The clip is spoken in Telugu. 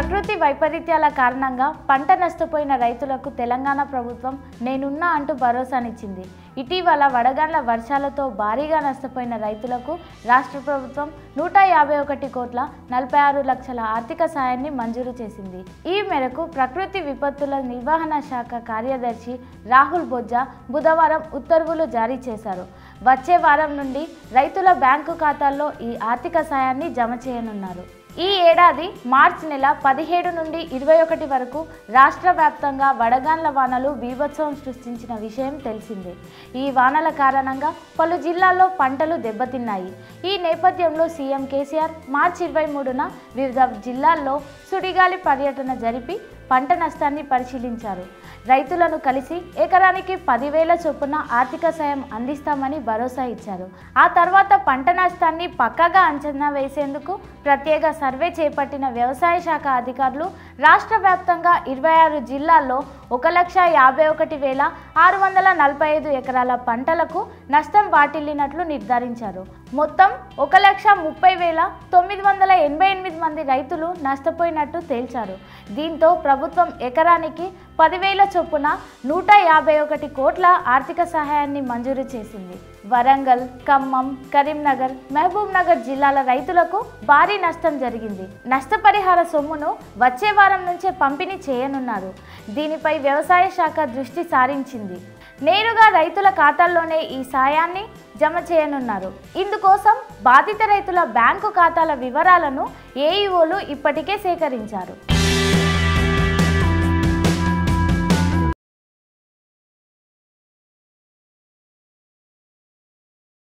ప్రకృతి వైపరీత్యాల కారణంగా పంట నష్టపోయిన రైతులకు తెలంగాణ ప్రభుత్వం నేనున్నా అంటూ భరోసానిచ్చింది ఇటీవల వడగండ్ల వర్షాలతో భారీగా నష్టపోయిన రైతులకు రాష్ట్ర ప్రభుత్వం నూట యాభై ఒకటి కోట్ల నలభై ఆరు లక్షల ఆర్థిక సాయాన్ని మంజూరు చేసింది ఈ మేరకు ప్రకృతి విపత్తుల నిర్వహణ శాఖ కార్యదర్శి రాహుల్ బొజ్జా బుధవారం ఉత్తర్వులు జారీ చేశారు వచ్చే వారం నుండి రైతుల బ్యాంకు ఖాతాల్లో ఈ ఆర్థిక సాయాన్ని జమ చేయనున్నారు ఈ ఏడాది మార్చి నెల పదిహేడు నుండి ఇరవై ఒకటి వరకు రాష్ట్ర వ్యాప్తంగా వడగాన్ల వానలు బీభత్సవం సృష్టించిన విషయం తెలిసిందే ఈ వానల కారణంగా పలు జిల్లాల్లో పంటలు దెబ్బతిన్నాయి ఈ నేపథ్యంలో సీఎం కేసీఆర్ మార్చి ఇరవై మూడున వివిధ జిల్లాల్లో సుడిగాలి పర్యటన జరిపి పంట నష్టాన్ని పరిశీలించారు రైతులను కలిసి ఎకరానికి పదివేల చొప్పున ఆర్థిక సాయం అందిస్తామని భరోసా ఇచ్చారు ఆ తర్వాత పంట నష్టాన్ని పక్కగా అంచనా వేసేందుకు ప్రత్యేక సర్వే చేపట్టిన వ్యవసాయ శాఖ అధికారులు రాష్ట్ర వ్యాప్తంగా ఇరవై ఆరు జిల్లాల్లో ఒక లక్ష యాభై ఒకటి వేల ఆరు వందల నలభై ఐదు ఎకరాల పంటలకు నష్టం వాటిల్లినట్లు నిర్ధారించారు మొత్తం ఒక లక్ష ముప్పై వేల తొమ్మిది వందల ఎనభై ఎనిమిది మంది రైతులు నష్టపోయినట్టు తేల్చారు దీంతో ప్రభుత్వం ఎకరానికి పదివేల చొప్పున నూట యాభై ఒకటి కోట్ల ఆర్థిక సహాయాన్ని మంజూరు చేసింది వరంగల్ ఖమ్మం కరీంనగర్ మహబూబ్ నగర్ జిల్లాల రైతులకు భారీ నష్టం జరిగింది నష్టపరిహార సొమ్మును వచ్చే వారం నుంచే పంపిణీ చేయనున్నారు దీనిపై వ్యవసాయ శాఖ దృష్టి సారించింది నేరుగా రైతుల ఖాతాల్లోనే ఈ సాయాన్ని జమ చేయనున్నారు ఇందుకోసం బాధిత రైతుల బ్యాంకు ఖాతాల వివరాలను ఏఈఓలు ఇప్పటికే సేకరించారు